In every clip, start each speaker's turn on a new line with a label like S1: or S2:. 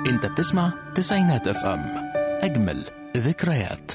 S1: انت بتسمع تسعينات اف ام اجمل ذكريات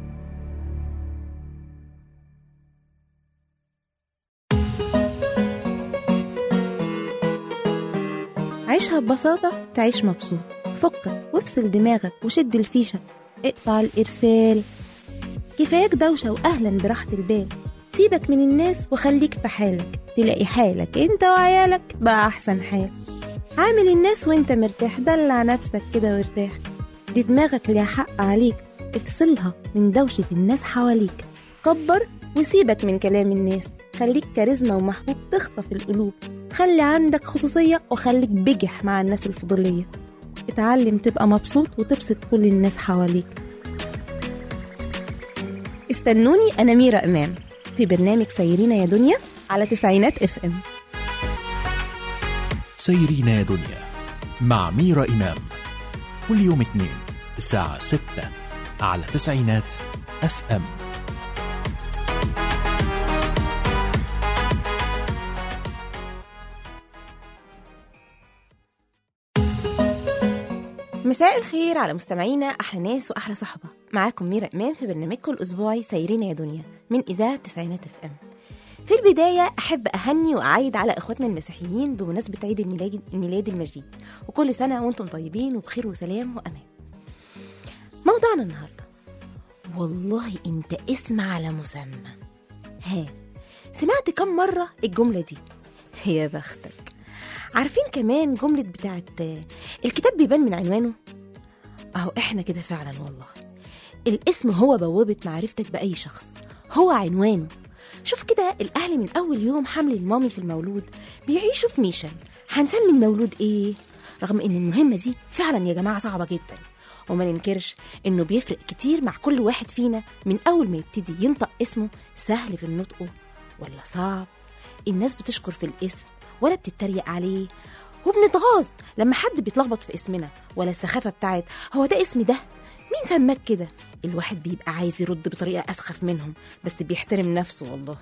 S2: عيشها ببساطة تعيش مبسوط فكك وافصل دماغك وشد الفيشة اقطع الإرسال كفاياك دوشة وأهلا براحة البال سيبك من الناس وخليك في حالك تلاقي حالك انت وعيالك بقى أحسن حال عامل الناس وانت مرتاح دلع نفسك كده وارتاح دي دماغك ليها حق عليك افصلها من دوشة الناس حواليك كبر وسيبك من كلام الناس خليك كاريزما ومحبوب تخطف القلوب خلي عندك خصوصية وخليك بجح مع الناس الفضولية اتعلم تبقى مبسوط وتبسط كل الناس حواليك استنوني أنا ميرا إمام في برنامج سيرين يا دنيا على تسعينات اف ام
S1: سيرين يا دنيا مع ميرا إمام كل يوم اثنين الساعة 6 على تسعينات اف ام
S2: مساء الخير على مستمعينا احلى ناس واحلى صحبه معاكم ميرا امام في برنامجكم الاسبوعي سيرين يا دنيا من اذاعه تسعينات اف ام في البداية أحب أهني وأعيد على إخواتنا المسيحيين بمناسبة عيد الميلاد الميلاد المجيد وكل سنة وأنتم طيبين وبخير وسلام وأمان موضوعنا النهاردة والله أنت اسم على مسمى ها سمعت كم مرة الجملة دي يا بختك عارفين كمان جملة بتاعت الكتاب بيبان من عنوانه أهو إحنا كده فعلا والله الاسم هو بوابة معرفتك بأي شخص هو عنوانه شوف كده الأهل من أول يوم حمل المامي في المولود بيعيشوا في ميشن هنسمي المولود إيه؟ رغم إن المهمة دي فعلا يا جماعة صعبة جدا وما ننكرش إنه بيفرق كتير مع كل واحد فينا من أول ما يبتدي ينطق اسمه سهل في النطق ولا صعب الناس بتشكر في الاسم ولا بتتريق عليه وبنتغاظ لما حد بيتلخبط في اسمنا ولا السخافة بتاعت هو ده اسم ده مين سماك كده الواحد بيبقى عايز يرد بطريقة أسخف منهم بس بيحترم نفسه والله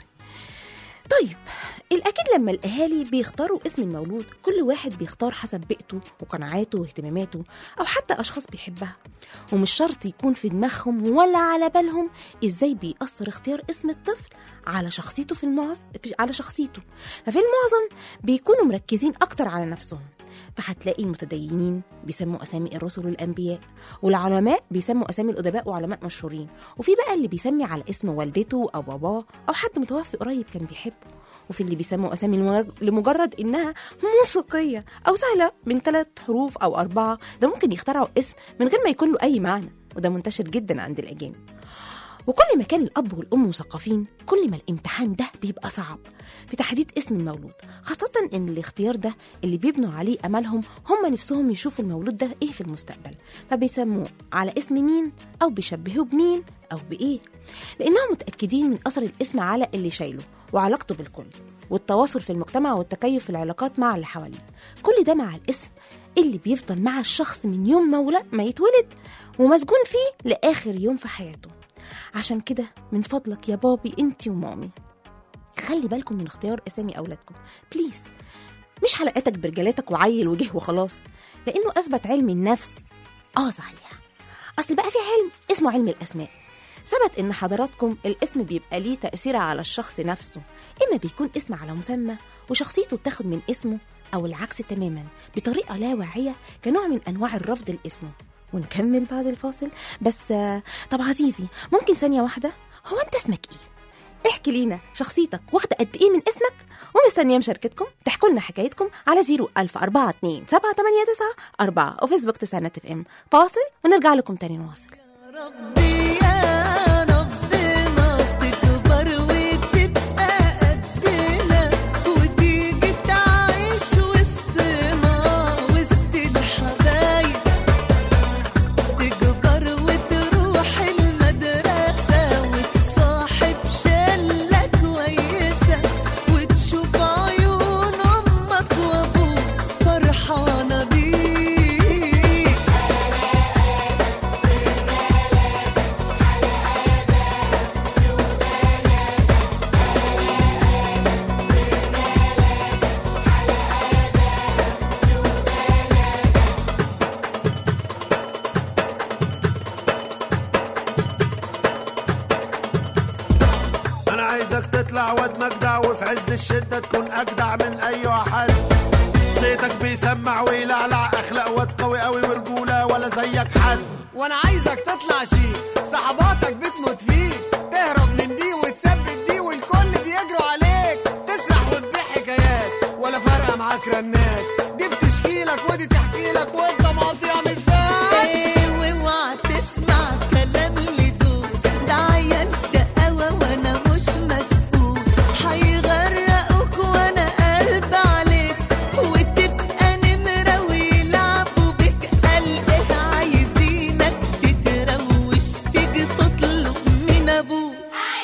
S2: طيب الأكيد لما الأهالي بيختاروا اسم المولود كل واحد بيختار حسب بيئته وقناعاته واهتماماته أو حتى أشخاص بيحبها ومش شرط يكون في دماغهم ولا على بالهم إزاي بيأثر اختيار اسم الطفل على شخصيته في المعظ... في... على شخصيته ففي المعظم بيكونوا مركزين أكتر على نفسهم فهتلاقي المتدينين بيسموا أسامي الرسل والأنبياء والعلماء بيسموا أسامي الأدباء وعلماء مشهورين وفي بقى اللي بيسمي على اسم والدته أو باباه أو حد متوفي قريب كان بيحبه وفي اللي بيسموا أسامي المر- لمجرد إنها موسيقية أو سهلة من ثلاث حروف أو أربعة ده ممكن يخترعوا اسم من غير ما يكون له أي معنى وده منتشر جدا عند الأجانب وكل ما كان الأب والأم مثقفين كل ما الامتحان ده بيبقى صعب في تحديد اسم المولود خاصة إن الاختيار ده اللي بيبنوا عليه أملهم هم نفسهم يشوفوا المولود ده إيه في المستقبل فبيسموه على اسم مين أو بيشبهوه بمين أو بإيه لأنهم متأكدين من أثر الاسم على اللي شايله وعلاقته بالكل والتواصل في المجتمع والتكيف في العلاقات مع اللي حواليه كل ده مع الاسم اللي بيفضل مع الشخص من يوم ما ولا- ما يتولد ومسجون فيه لآخر يوم في حياته عشان كده من فضلك يا بابي انتي ومامي خلي بالكم من اختيار اسامي اولادكم بليز مش حلقاتك برجالاتك وعيل وجه وخلاص لانه اثبت علم النفس اه صحيح اصل بقى في علم اسمه علم الاسماء ثبت ان حضراتكم الاسم بيبقى ليه تاثير على الشخص نفسه اما بيكون اسم على مسمى وشخصيته بتاخد من اسمه او العكس تماما بطريقه لا واعيه كنوع من انواع الرفض لاسمه ونكمل بعد الفاصل بس آه، طب عزيزي ممكن ثانيه واحده هو انت اسمك ايه احكي لينا شخصيتك واخده قد ايه من اسمك ومستنيه مشاركتكم تحكوا لنا حكايتكم على 01042 789 4 وفيسبوك تسعينات اف ام فاصل ونرجع لكم تاني نواصل
S3: ربي يا ربنا تكبر وتبقى قدنا وتيجي تعيش وسطنا وسط الحبايب تكبر وتروح المدرسة وتصاحب شلة كويسة وتشوف عيون أمك وأبوك فرحانة بيك
S4: جدع واد مجدع وفي عز الشدة تكون أجدع من أي واحد صيتك بيسمع ويلعلع أخلاق واد قوي قوي ورجولة ولا زيك حد
S5: وانا عايزك تطلع شيك صحباتك بتموت فيك تهرب من دي وتثبت دي والكل بيجروا عليك تسرح وتبيع حكايات ولا فارقه معاك رنات دي بتشكي لك ودي تحكي لك وانت مقضيها مزاج
S3: ايه واوعى تسمع كلام اللي دول ده عيال شقاوة وانا مش مسؤول هيغرقوك وانا قلب عليك وتبقى نمرة ويلعبوا بك قال ايه عايزينك تتروش تيجي تطلب من ابوك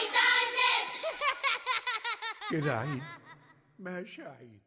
S4: كده عيد ماشي عيد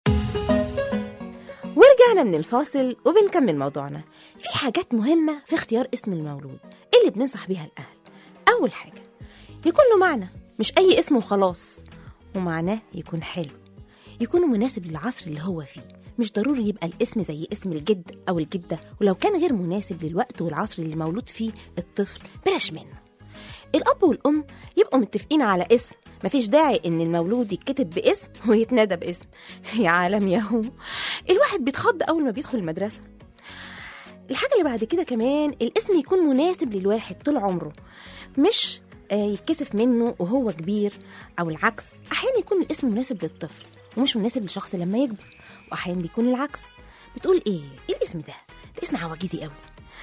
S2: ورجعنا من الفاصل وبنكمل موضوعنا في حاجات مهمة في اختيار اسم المولود اللي بننصح بيها الأهل أول حاجة يكون له معنى مش أي اسم وخلاص ومعناه يكون حلو يكون مناسب للعصر اللي هو فيه مش ضروري يبقى الاسم زي اسم الجد أو الجدة ولو كان غير مناسب للوقت والعصر اللي مولود فيه الطفل بلاش منه الأب والأم يبقوا متفقين على اسم مفيش داعي إن المولود يتكتب باسم ويتنادى باسم يا عالم ياهو الواحد بيتخض أول ما بيدخل المدرسة الحاجة اللي بعد كده كمان الاسم يكون مناسب للواحد طول عمره مش آه، يتكسف منه وهو كبير أو العكس أحيانا يكون الاسم مناسب للطفل ومش مناسب لشخص لما يكبر وأحيانا بيكون العكس بتقول إيه؟ إيه الاسم ده؟ ده اسم عواجيزي قوي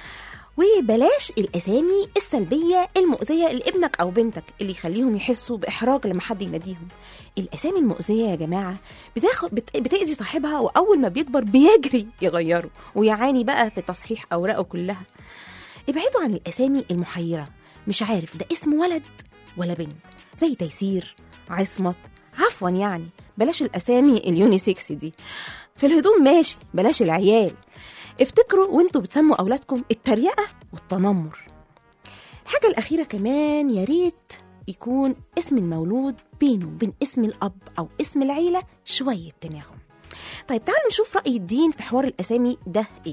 S2: وبلاش الاسامي السلبيه المؤذيه لابنك او بنتك اللي يخليهم يحسوا باحراج لما حد يناديهم الاسامي المؤذيه يا جماعه بتاخد بت... بتاذي صاحبها واول ما بيكبر بيجري يغيره ويعاني بقى في تصحيح اوراقه كلها ابعدوا عن الاسامي المحيره مش عارف ده اسم ولد ولا بنت زي تيسير عصمت عفوا يعني بلاش الاسامي اليونيسكس دي في الهدوم ماشي بلاش العيال افتكروا وانتوا بتسموا اولادكم التريقه والتنمر الحاجه الاخيره كمان يا ريت يكون اسم المولود بينه وبين اسم الاب او اسم العيله شويه تناغم طيب تعالوا نشوف راي الدين في حوار الاسامي ده ايه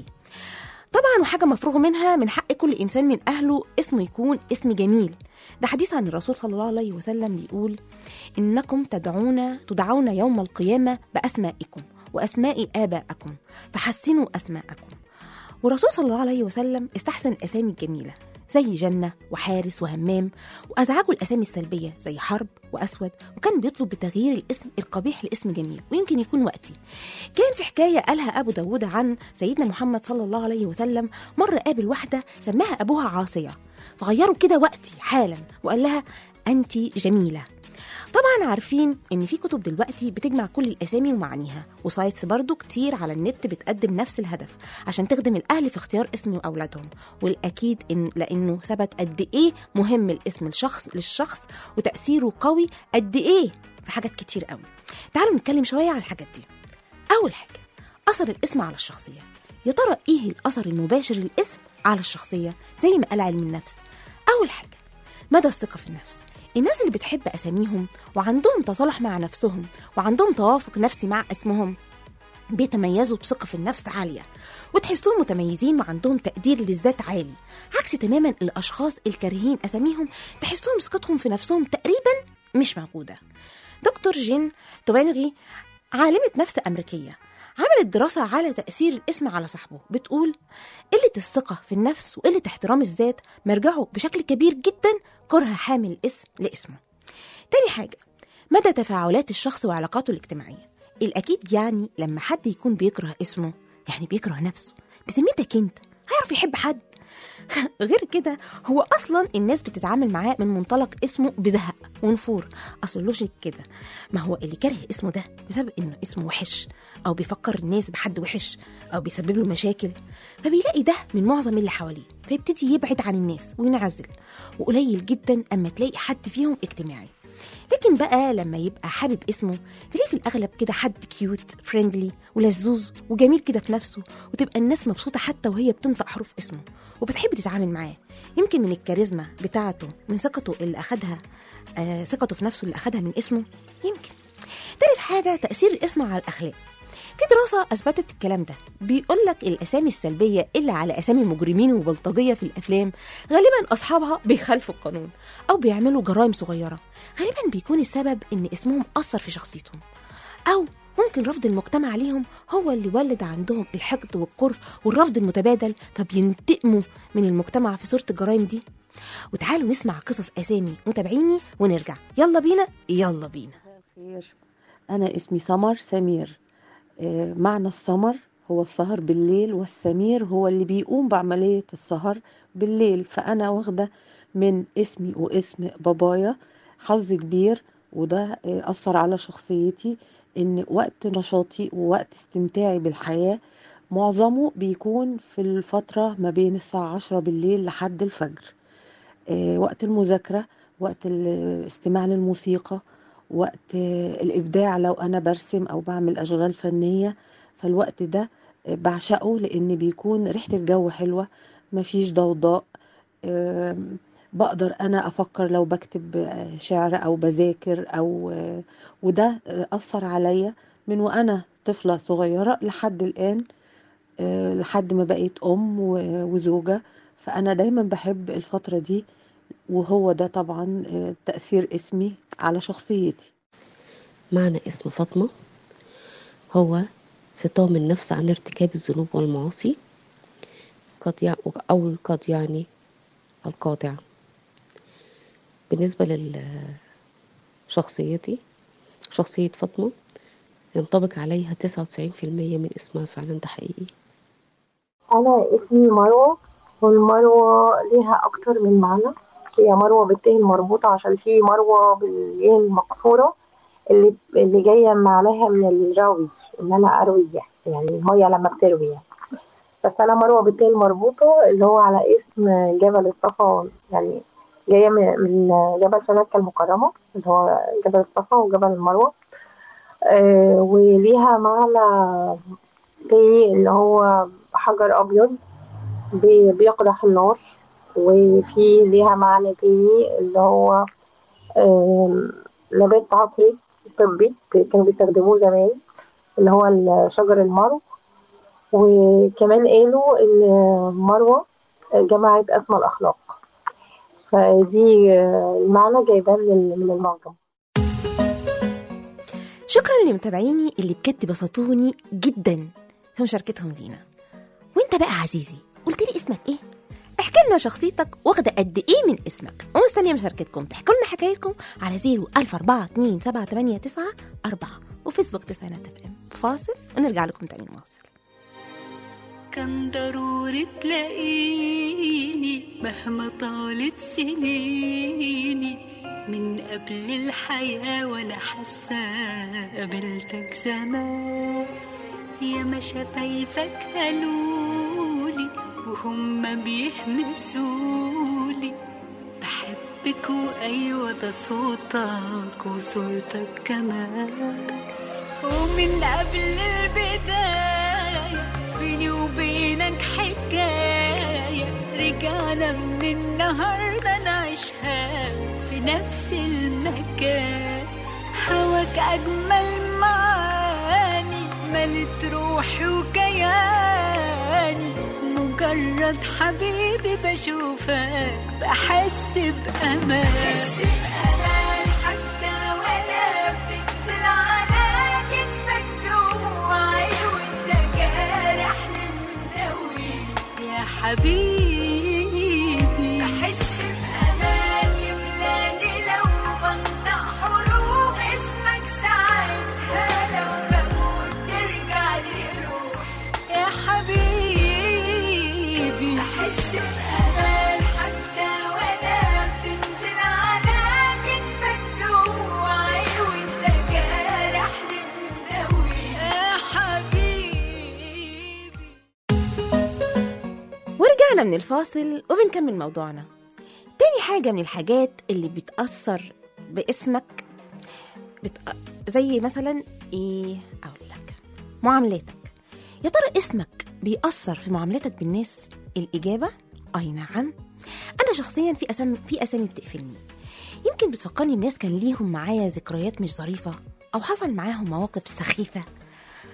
S2: طبعا وحاجه مفروغ منها من حق كل انسان من اهله اسمه يكون اسم جميل ده حديث عن الرسول صلى الله عليه وسلم بيقول انكم تدعون تدعون يوم القيامه باسمائكم واسماء ابائكم فحسنوا اسماءكم والرسول صلى الله عليه وسلم استحسن الاسامي الجميله زي جنة وحارس وهمام وأزعجوا الأسامي السلبية زي حرب وأسود وكان بيطلب بتغيير الاسم القبيح لاسم جميل ويمكن يكون وقتي كان في حكاية قالها أبو داود عن سيدنا محمد صلى الله عليه وسلم مرة قابل واحدة سماها أبوها عاصية فغيروا كده وقتي حالا وقال لها أنت جميلة طبعا عارفين ان في كتب دلوقتي بتجمع كل الاسامي ومعانيها وسايتس برضو كتير على النت بتقدم نفس الهدف عشان تخدم الاهل في اختيار اسم اولادهم والاكيد ان لانه ثبت قد ايه مهم الاسم الشخص للشخص وتاثيره قوي قد ايه في حاجات كتير قوي تعالوا نتكلم شويه على الحاجات دي اول حاجه اثر الاسم على الشخصيه يا ترى ايه الاثر المباشر للاسم على الشخصيه زي ما قال علم النفس اول حاجه مدى الثقه في النفس الناس اللي بتحب اساميهم وعندهم تصالح مع نفسهم وعندهم توافق نفسي مع اسمهم بيتميزوا بثقة في النفس عالية وتحسهم متميزين وعندهم تقدير للذات عالي عكس تماما الأشخاص الكارهين أساميهم تحسهم ثقتهم في نفسهم تقريبا مش موجودة دكتور جين توبانغي عالمة نفس أمريكية عملت دراسة على تأثير الاسم على صاحبه بتقول قلة الثقة في النفس وقلة احترام الذات مرجعه بشكل كبير جدا كره حامل الاسم لاسمه تاني حاجة مدى تفاعلات الشخص وعلاقاته الاجتماعية الأكيد يعني لما حد يكون بيكره اسمه يعني بيكره نفسه بذمتك انت هيعرف يحب حد غير كده هو اصلا الناس بتتعامل معاه من منطلق اسمه بزهق ونفور اصل اللوجيك كده ما هو اللي كاره اسمه ده بسبب انه اسمه وحش او بيفكر الناس بحد وحش او بيسبب له مشاكل فبيلاقي ده من معظم اللي حواليه فيبتدي يبعد عن الناس وينعزل وقليل جدا اما تلاقي حد فيهم اجتماعي لكن بقى لما يبقى حابب اسمه تلاقيه في الاغلب كده حد كيوت فريندلي ولزوز وجميل كده في نفسه وتبقى الناس مبسوطه حتى وهي بتنطق حروف اسمه وبتحب تتعامل معاه يمكن من الكاريزما بتاعته من ثقته اللي اخدها آه ثقته في نفسه اللي اخدها من اسمه يمكن تالت حاجه تاثير الاسم على الاخلاق في دراسة أثبتت الكلام ده بيقول لك الأسامي السلبية اللي على أسامي مجرمين وبلطجية في الأفلام غالبا أصحابها بيخالفوا القانون أو بيعملوا جرائم صغيرة غالبا بيكون السبب إن اسمهم أثر في شخصيتهم أو ممكن رفض المجتمع ليهم هو اللي ولد عندهم الحقد والكره والرفض المتبادل فبينتقموا من المجتمع في صورة الجرائم دي وتعالوا نسمع قصص أسامي متابعيني ونرجع يلا بينا يلا بينا
S6: خير أنا اسمي سمر سمير آه، معنى السمر هو السهر بالليل والسمير هو اللي بيقوم بعملية السهر بالليل فأنا واخدة من اسمي واسم بابايا حظ كبير وده آه، أثر على شخصيتي إن وقت نشاطي ووقت استمتاعي بالحياة معظمه بيكون في الفترة ما بين الساعة عشرة بالليل لحد الفجر آه، وقت المذاكرة وقت الاستماع للموسيقى وقت آه، الإبداع لو أنا برسم أو بعمل أشغال فنية فالوقت ده آه، بعشقه لأن بيكون ريحة الجو حلوة مفيش ضوضاء آم، بقدر أنا أفكر لو بكتب آه، شعر أو بذاكر أو آه، وده آه، أثر عليا من وأنا طفلة صغيرة لحد الآن آه، لحد ما بقيت أم و- وزوجة فأنا دايما بحب الفترة دي وهو ده طبعا آه، تأثير اسمي على شخصيتي
S7: معنى اسم فاطمة هو فطام النفس عن ارتكاب الذنوب والمعاصي قد يع... أو قد يعني القاطع بالنسبة لشخصيتي شخصية فاطمة ينطبق عليها تسعة وتسعين في المية من اسمها فعلا ده حقيقي
S8: أنا اسمي مروة والمروة ليها أكتر من معنى هي مروة بالتاء المربوطة عشان في مروة بالياء المقصورة اللي اللي جاية معناها من الروي إن أنا أروي يعني المية لما بتروي يعني بس أنا مروة بالتاء المربوطة اللي هو على اسم جبل الصفا يعني جاية من من جبل مكة المكرمة اللي هو جبل الصفا وجبل المروة آه وليها معنى تاني اللي هو حجر أبيض بي- بيقدح النار وفي ليها معنى تاني اللي هو آم، نبات عطري طبي كانوا بيستخدموه زمان اللي هو شجر المرو وكمان قالوا إن مروة جمعت أسمى الأخلاق فدي آه، المعنى جايباه من من المعجم
S2: شكرا لمتابعيني اللي بجد بسطوني جدا في مشاركتهم لينا وانت بقى عزيزي قلت لي اسمك ايه احكي لنا شخصيتك واخده قد ايه من اسمك ومستنيه مشاركتكم تحكوا لنا حكايتكم على 0 وفيسبوك تسعينات اف ام فاصل ونرجع لكم تاني نواصل
S9: كان ضروري تلاقيني مهما طالت سنيني من قبل الحياة وانا حاسة قابلتك زمان يا ما شفايفك قالولي وهم بيهمسولي بحبك وايوه ده صوتك وصورتك كمان ومن قبل البداية بيني وبينك حكاية رجعنا من النهاردة نعيشها في نفس المكان هواك أجمل معاني ملت روحي وكياني مجرد حبيبي بشوفك بحس بأمان حتى ولا بتنزل على كتفك دموعي وانت جارحني مدوي يا حبيبي بحس بأمان يملاني لو بنطق حروف اسمك ساعتها لو بموت ترجع لي روح يا حبيبي بحس بأمان حتى ولا بتنزل على كتفك دموعي وانت جارحني مدوي يا حبيبي
S2: ورجعنا من الفاصل وبنكمل موضوعنا تاني حاجة من الحاجات اللي بتأثر باسمك بت... زي مثلا ايه اقول لك معاملاتك يا ترى اسمك بيأثر في معاملتك بالناس الإجابة أي نعم أنا شخصيا في أسامي في أسامي بتقفلني يمكن بتفكرني الناس كان ليهم معايا ذكريات مش ظريفة أو حصل معاهم مواقف سخيفة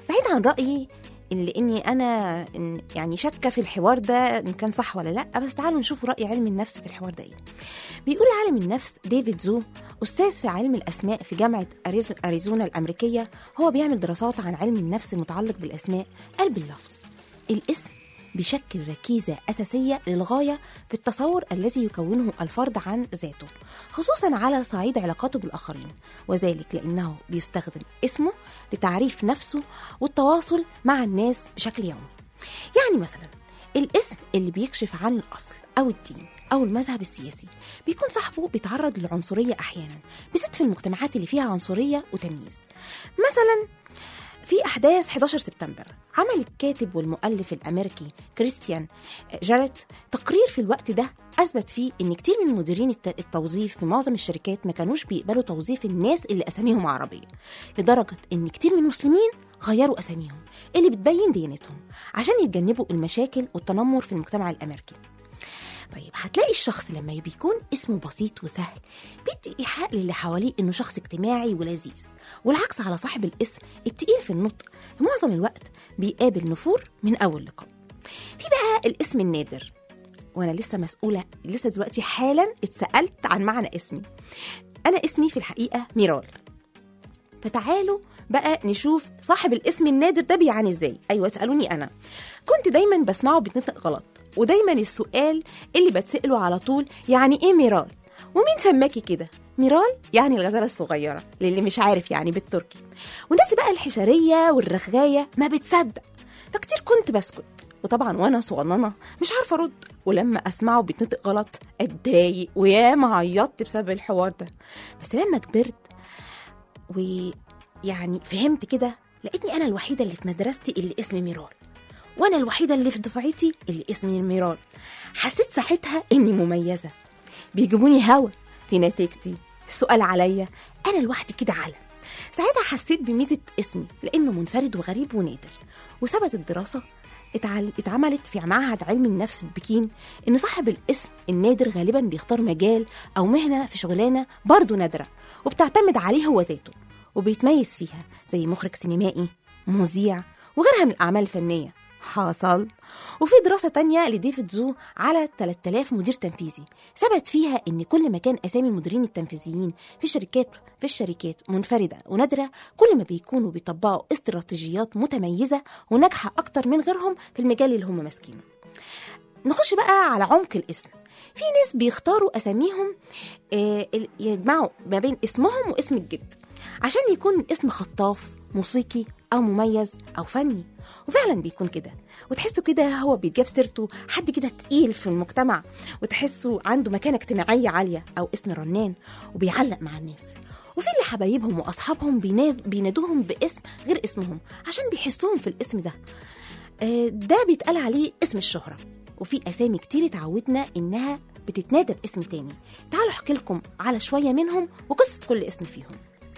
S2: بعيد عن رأيي إن لاني انا إن- يعني شاكه في الحوار ده ان كان صح ولا لا بس تعالوا نشوف راي علم النفس في الحوار ده ايه بيقول عالم النفس ديفيد زو استاذ في علم الاسماء في جامعه أريز- اريزونا الامريكيه هو بيعمل دراسات عن علم النفس المتعلق بالاسماء قلب اللفظ الاسم بيشكل ركيزة أساسية للغاية في التصور الذي يكونه الفرد عن ذاته خصوصا على صعيد علاقاته بالآخرين وذلك لأنه بيستخدم اسمه لتعريف نفسه والتواصل مع الناس بشكل يومي يعني مثلا الاسم اللي بيكشف عن الأصل أو الدين أو المذهب السياسي بيكون صاحبه بيتعرض للعنصرية أحيانا بالذات في المجتمعات اللي فيها عنصرية وتمييز مثلا في أحداث 11 سبتمبر عمل الكاتب والمؤلف الأمريكي كريستيان جاريت تقرير في الوقت ده أثبت فيه إن كتير من مديرين الت- التوظيف في معظم الشركات ما كانوش بيقبلوا توظيف الناس اللي أساميهم عربية لدرجة إن كتير من المسلمين غيروا أساميهم اللي بتبين ديانتهم عشان يتجنبوا المشاكل والتنمر في المجتمع الأمريكي طيب هتلاقي الشخص لما بيكون اسمه بسيط وسهل بيدي إيحاء للي حواليه إنه شخص اجتماعي ولذيذ والعكس على صاحب الاسم التقيل في النطق في معظم الوقت بيقابل نفور من أول لقاء في بقى الاسم النادر وأنا لسه مسؤولة لسه دلوقتي حالا اتسألت عن معنى اسمي أنا اسمي في الحقيقة ميرال فتعالوا بقى نشوف صاحب الاسم النادر ده بيعاني ازاي ايوه اسالوني انا كنت دايما بسمعه بيتنطق غلط ودايما السؤال اللي بتساله على طول يعني ايه ميرال ومين سماكي كده ميرال يعني الغزاله الصغيره للي مش عارف يعني بالتركي والناس بقى الحشريه والرغايه ما بتصدق فكتير كنت بسكت وطبعا وانا صغننه مش عارفه ارد ولما اسمعه بيتنطق غلط اتضايق وياما عيطت بسبب الحوار ده بس لما كبرت ويعني فهمت كده لقيتني انا الوحيده اللي في مدرستي اللي اسمي ميرال وانا الوحيده اللي في دفعتي اللي اسمي ميرال حسيت ساعتها اني مميزه بيجيبوني هوا في نتيجتي السؤال عليا انا لوحدي كده علم ساعتها حسيت بميزه اسمي لانه منفرد وغريب ونادر وثبت الدراسه اتعل- اتعملت في معهد علم النفس ببكين ان صاحب الاسم النادر غالبا بيختار مجال او مهنه في شغلانه برضه نادره وبتعتمد عليه هو ذاته وبيتميز فيها زي مخرج سينمائي مذيع وغيرها من الأعمال الفنية حصل وفي دراسة تانية لديفيد زو على 3000 مدير تنفيذي ثبت فيها إن كل ما كان أسامي المديرين التنفيذيين في الشركات في الشركات منفردة ونادرة كل ما بيكونوا بيطبقوا استراتيجيات متميزة وناجحة أكتر من غيرهم في المجال اللي هم ماسكينه نخش بقى على عمق الاسم في ناس بيختاروا اساميهم آه، ال- يجمعوا ما بين اسمهم واسم الجد عشان يكون الاسم خطاف موسيقي او مميز او فني وفعلا بيكون كده وتحسوا كده هو بيتجاب سيرته حد كده تقيل في المجتمع وتحسوا عنده مكانه اجتماعيه عاليه او اسم رنان وبيعلق مع الناس وفي اللي حبايبهم واصحابهم بيناد- بينادوهم باسم غير اسمهم عشان بيحسوهم في الاسم ده آه، ده بيتقال عليه اسم الشهرة وفي أسامي كتير اتعودنا إنها بتتنادى باسم تاني تعالوا أحكي لكم على شوية منهم وقصة كل اسم فيهم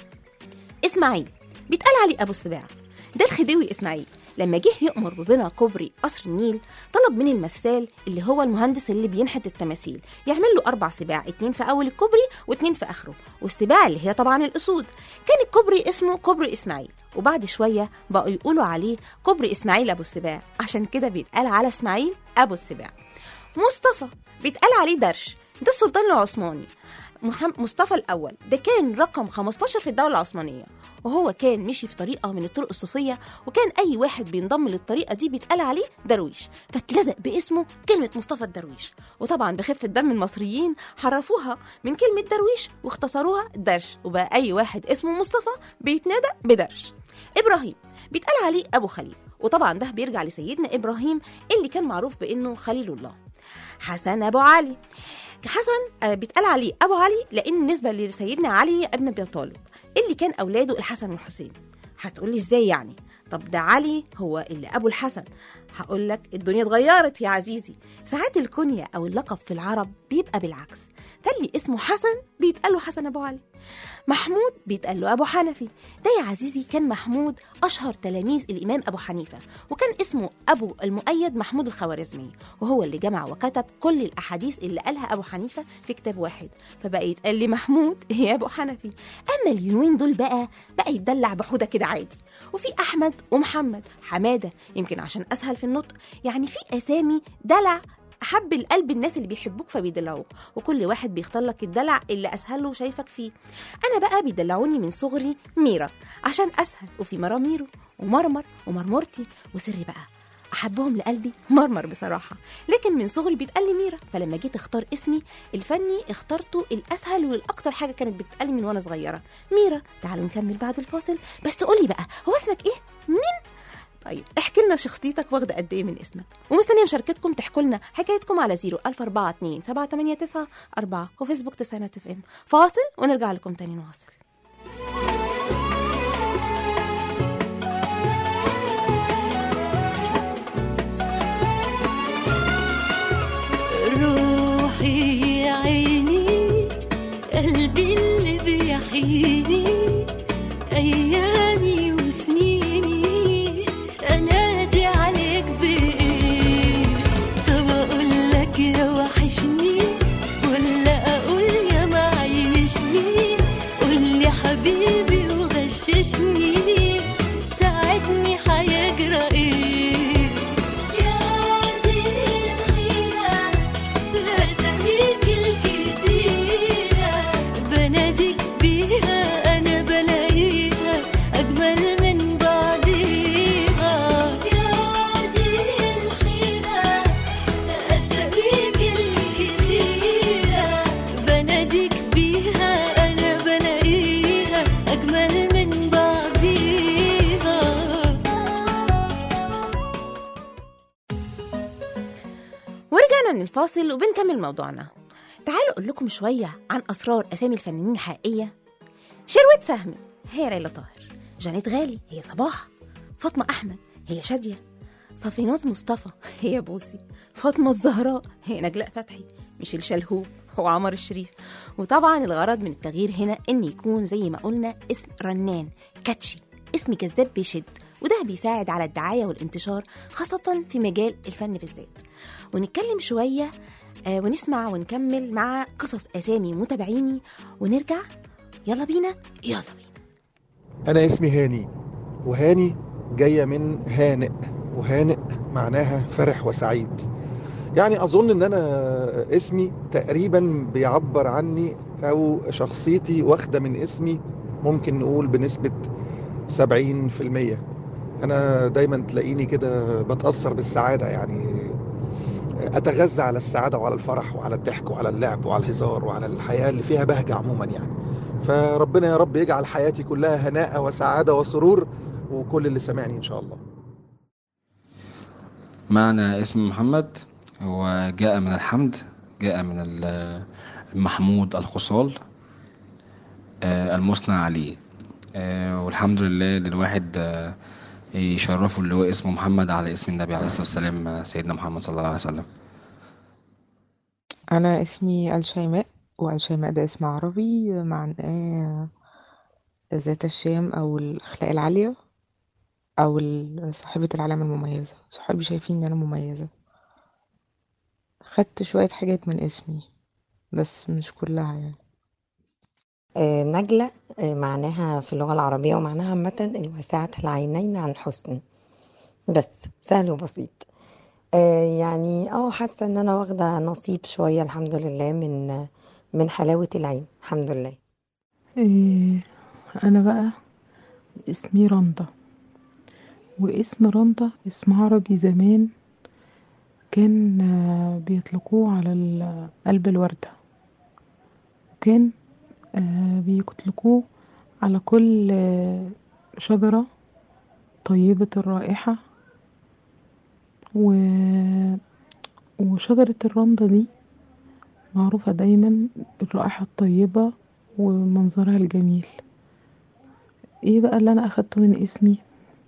S2: إسماعيل بيتقال عليه أبو السباع ده الخديوي إسماعيل لما جه يؤمر ببناء كوبري قصر النيل طلب من المثال اللي هو المهندس اللي بينحت التماثيل يعمل له أربع سباع اتنين في أول الكوبري واتنين في آخره والسباع اللي هي طبعا الأسود كان الكوبري اسمه كوبري إسماعيل وبعد شوية بقوا يقولوا عليه كوبري إسماعيل أبو السباع عشان كده بيتقال على إسماعيل أبو السباع مصطفى بيتقال عليه درش ده السلطان العثماني محم- مصطفى الأول ده كان رقم 15 في الدولة العثمانية وهو كان مشي في طريقة من الطرق الصوفية وكان أي واحد بينضم للطريقة دي بيتقال عليه درويش فاتلزق باسمه كلمة مصطفى الدرويش وطبعا بخفة دم المصريين حرفوها من كلمة درويش واختصروها درش وبقى أي واحد اسمه مصطفى بيتنادى بدرش إبراهيم بيتقال عليه أبو خليل وطبعا ده بيرجع لسيدنا إبراهيم اللي كان معروف بأنه خليل الله حسن أبو علي حسن آه، بيتقال عليه ابو علي لان نسبه لسيدنا علي ابن ابي طالب اللي كان اولاده الحسن والحسين هتقولي ازاي يعني طب ده علي هو اللي ابو الحسن هقول لك الدنيا اتغيرت يا عزيزي ساعات الكنيه او اللقب في العرب بيبقى بالعكس فاللي اسمه حسن بيتقال له حسن ابو علي محمود بيتقال له ابو حنفي ده يا عزيزي كان محمود اشهر تلاميذ الامام ابو حنيفه وكان اسمه ابو المؤيد محمود الخوارزمي وهو اللي جمع وكتب كل الاحاديث اللي قالها ابو حنيفه في كتاب واحد فبقى يتقال لي محمود يا ابو حنفي اما اليومين دول بقى بقى يتدلع بحوده كده عادي وفي أحمد ومحمد حمادة يمكن عشان أسهل في النطق يعني في أسامي دلع حب القلب الناس اللي بيحبوك فبيدلعوك وكل واحد بيختار لك الدلع اللي اسهل له شايفك فيه انا بقى بيدلعوني من صغري ميرا عشان اسهل وفي مراميرو ومرمر ومرمرتي وسري بقى احبهم لقلبي مرمر بصراحه لكن من صغري بيتقال لي ميرا فلما جيت اختار اسمي الفني اخترته الاسهل والاكتر حاجه كانت بتتقال لي من وانا صغيره ميرا تعالوا نكمل بعد الفاصل بس تقولي بقى هو اسمك ايه مين طيب احكي لنا شخصيتك واخده قد ايه من اسمك ومستنيه مشاركتكم تحكوا لنا حكايتكم على 0 1042 789 4 وفيسبوك تسعينات اف ام فاصل ونرجع لكم تاني نواصل
S3: روحي يا عيني قلبي اللي بيحييني ايامي وسنيني انادي عليك بايه طب اقول لك يا وحشني ولا اقول يا معيشني قول لي حبيبي وغششني ساعدني هيجرى ايه يا دي الحيرة بأساميك الكتيرة بناديك بيها أنا بلاقيها أجمل من بعضيها يا دي الحيرة بأساميك الكتيرة بناديك بيها أنا بلاقيها أجمل من بعضيها
S2: ورجعنا من الفاصل وبنكمل موضوعنا تعالوا اقول لكم شويه عن اسرار اسامي الفنانين الحقيقيه شروت فهمي هي ليلى طاهر جانيت غالي هي صباح فاطمه احمد هي شاديه صفيناز مصطفى هي بوسي فاطمه الزهراء هي نجلاء فتحي ميشيل شلهوب هو عمر الشريف وطبعا الغرض من التغيير هنا ان يكون زي ما قلنا اسم رنان كاتشي اسم جذاب بيشد وده بيساعد على الدعاية والانتشار خاصة في مجال الفن بالذات ونتكلم شوية آه، ونسمع ونكمل مع قصص أسامي متابعيني ونرجع يلا بينا يلا بينا
S10: أنا اسمي هاني وهاني جاية من هانئ وهانئ معناها فرح وسعيد يعني أظن إن أنا اسمي تقريبا بيعبر عني أو شخصيتي واخدة من اسمي ممكن نقول بنسبة 70% أنا دايما تلاقيني كده بتأثر بالسعادة يعني أتغذى على السعادة وعلى الفرح وعلى الضحك وعلى اللعب وعلى الهزار وعلى الحياة اللي فيها بهجة عموما يعني فربنا يا رب يجعل حياتي كلها هناء وسعادة وسرور وكل اللي سمعني إن شاء الله
S11: معنى اسم محمد هو جاء من الحمد جاء من ال- المحمود الخصال آه، المثنى عليه آه، والحمد لله للواحد آه، يشرفه اللي هو اسمه محمد على اسم النبي عليه الصلاة والسلام آه، سيدنا محمد صلى الله عليه وسلم
S12: أنا اسمي الشيماء والشيماء ده اسم عربي معناه ذات الشيم أو الأخلاق العالية أو ال- صاحبة العلامة المميزة صحابي شايفين إن أنا مميزة خدت شوية حاجات من اسمي بس مش كلها يعني
S13: آه، نجلة آه، معناها في اللغة العربية ومعناها عامة الواسعة العينين عن حسن بس سهل وبسيط آه، يعني اه حاسة ان انا واخدة نصيب شوية الحمد لله من من حلاوة العين الحمد لله
S14: إيه أنا بقى اسمي رندا واسم رندا اسم عربي زمان كان آه، بيطلقوه على ال- قلب الوردة وكان آه، بيطلقوه على كل آه، شجرة طيبة الرائحة و... وشجرة الرندا دي معروفة دايما بالرائحة الطيبة ومنظرها الجميل ايه بقى اللي انا اخدته من اسمي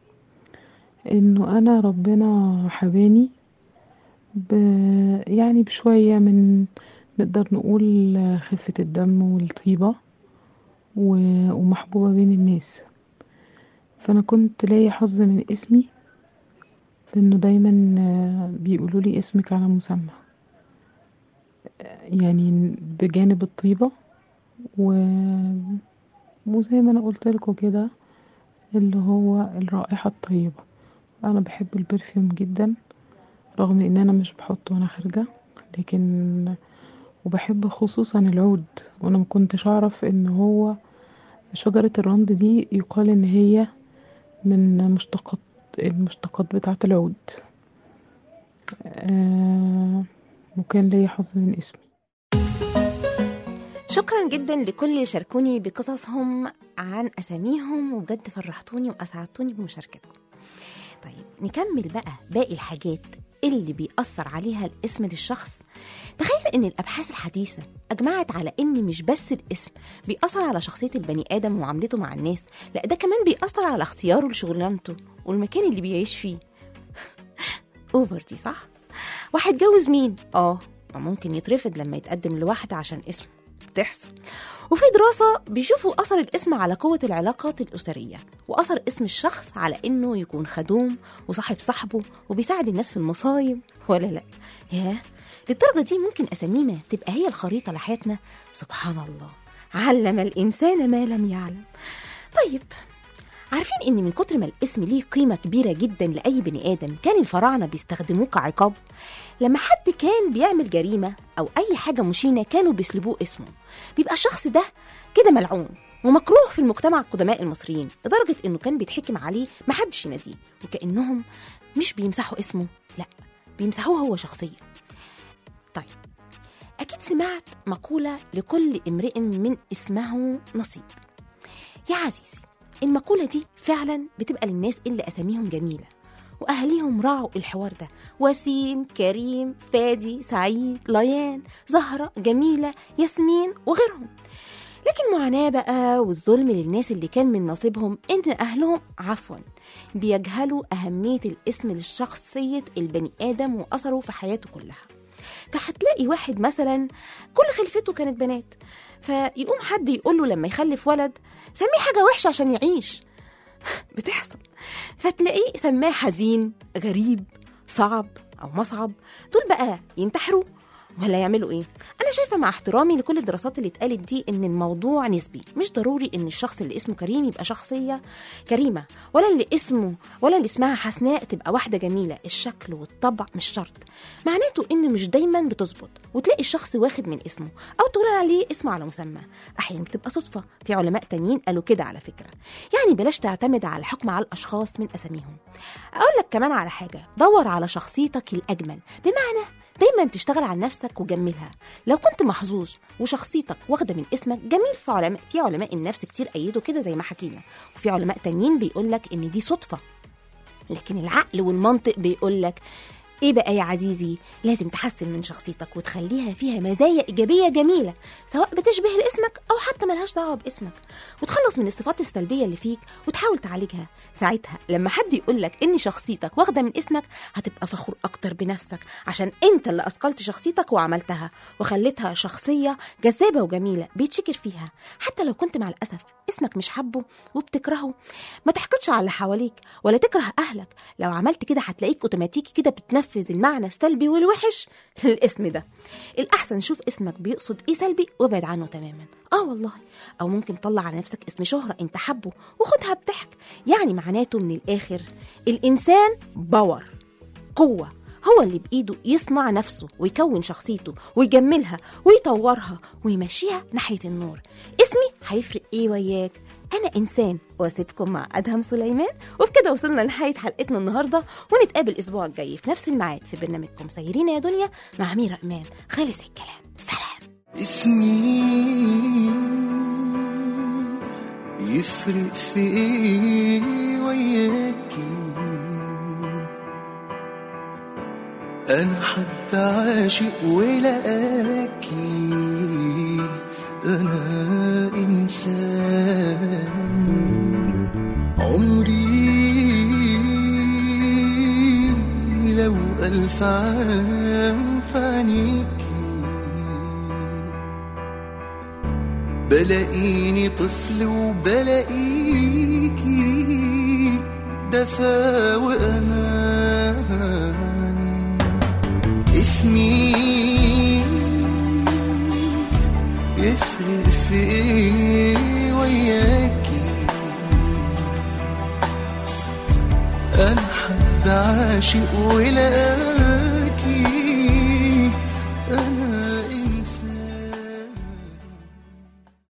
S14: انه انا ربنا حباني ب... يعني بشوية من نقدر نقول خفة الدم والطيبة و... ومحبوبة بين الناس فانا كنت لاقي حظ من اسمي في انه دايما آه، بيقولوا لي اسمك على مسمى آه، يعني بجانب الطيبة و... وزي ما انا قلت لكم كده اللي هو الرائحة الطيبة أنا بحب البرفيوم جدا رغم إن أنا مش بحطه وأنا خارجة لكن وبحب خصوصا العود وأنا مكنتش أعرف إن هو شجرة الرند دي يقال إن هي من مشتقات المشتقات بتاعة العود آه وكان ليا حظ من اسمي
S2: شكرا جدا لكل اللي شاركوني بقصصهم عن أساميهم وبجد فرحتوني وأسعدتوني بمشاركتكم طيب نكمل بقى باقي الحاجات اللي بيأثر عليها الاسم للشخص تخيل ان الابحاث الحديثه اجمعت على ان مش بس الاسم بيأثر على شخصيه البني ادم ومعاملته مع الناس لا ده كمان بيأثر على اختياره لشغلانته والمكان اللي بيعيش فيه اوفر دي صح واحد جوز مين اه ما ممكن يترفض لما يتقدم لواحده عشان اسمه بتحصل وفي دراسة بيشوفوا أثر الاسم على قوة العلاقات الأسرية وأثر اسم الشخص على إنه يكون خدوم وصاحب صاحبه وبيساعد الناس في المصايب ولا لأ ياه للدرجة دي ممكن أسامينا تبقى هي الخريطة لحياتنا سبحان الله علم الإنسان ما لم يعلم طيب عارفين ان من كتر ما الاسم ليه قيمه كبيره جدا لاي بني ادم كان الفراعنه بيستخدموه كعقاب لما حد كان بيعمل جريمه او اي حاجه مشينه كانوا بيسلبوه اسمه بيبقى الشخص ده كده ملعون ومكروه في المجتمع القدماء المصريين لدرجه انه كان بيتحكم عليه محدش يناديه وكانهم مش بيمسحوا اسمه لا بيمسحوه هو شخصيا طيب اكيد سمعت مقوله لكل امرئ من اسمه نصيب يا عزيزي المقولة دي فعلا بتبقى للناس اللي أساميهم جميلة وأهليهم راعوا الحوار ده وسيم كريم فادي سعيد ليان زهرة جميلة ياسمين وغيرهم لكن معاناة بقى والظلم للناس اللي كان من نصيبهم إن أهلهم عفوا بيجهلوا أهمية الاسم لشخصية البني آدم وأثره في حياته كلها فهتلاقي واحد مثلا كل خلفته كانت بنات فيقوم حد يقول له لما يخلف ولد سميه حاجة وحشة عشان يعيش بتحصل فتلاقيه سماه حزين غريب صعب أو مصعب دول بقى ينتحروا ولا يعملوا ايه انا شايفه مع احترامي لكل الدراسات اللي اتقالت دي ان الموضوع نسبي مش ضروري ان الشخص اللي اسمه كريم يبقى شخصيه كريمه ولا اللي اسمه ولا اللي اسمها حسناء تبقى واحده جميله الشكل والطبع مش شرط معناته ان مش دايما بتظبط وتلاقي الشخص واخد من اسمه او تقول عليه اسم على مسمى احيانا بتبقى صدفه في علماء تانيين قالوا كده على فكره يعني بلاش تعتمد على الحكم على الاشخاص من اساميهم اقول لك كمان على حاجه دور على شخصيتك الاجمل بمعنى دايما تشتغل على نفسك وجملها لو كنت محظوظ وشخصيتك واخده من اسمك جميل في علماء في علماء النفس كتير ايدوا كده زي ما حكينا وفي علماء تانيين بيقول لك ان دي صدفه لكن العقل والمنطق بيقول لك ايه بقى يا عزيزي لازم تحسن من شخصيتك وتخليها فيها مزايا ايجابيه جميله سواء بتشبه لاسمك او حتى ملهاش دعوه باسمك وتخلص من الصفات السلبيه اللي فيك وتحاول تعالجها ساعتها لما حد يقول لك ان شخصيتك واخده من اسمك هتبقى فخور اكتر بنفسك عشان انت اللي اثقلت شخصيتك وعملتها وخليتها شخصيه جذابه وجميله بيتشكر فيها حتى لو كنت مع الاسف اسمك مش حبه وبتكرهه ما تحقدش على اللي حواليك ولا تكره اهلك لو عملت كده هتلاقيك اوتوماتيكي كده بتنفذ المعنى السلبي والوحش للاسم ده الاحسن شوف اسمك بيقصد ايه سلبي وابعد عنه تماما اه والله او ممكن طلع على نفسك اسم شهرة انت حبه وخدها بضحك يعني معناته من الاخر الانسان باور قوة هو اللي بإيده يصنع نفسه ويكون شخصيته ويجملها ويطورها ويمشيها ناحية النور اسمي هيفرق ايه وياك أنا إنسان وأسيبكم مع أدهم سليمان وبكده وصلنا لنهاية حلقتنا النهاردة ونتقابل الأسبوع الجاي في نفس الميعاد في برنامجكم سيرين يا دنيا مع ميرا إمام خالص الكلام سلام
S15: اسمي يفرق في ايه وياكي انا حتى عاشق ولقاكي انا انسان عمري لو الف عام في عينيكي بلاقيني طفل وبلاقيكي دفا وأمان اسمي يفرق في ايه وياكي عاشق ولقاك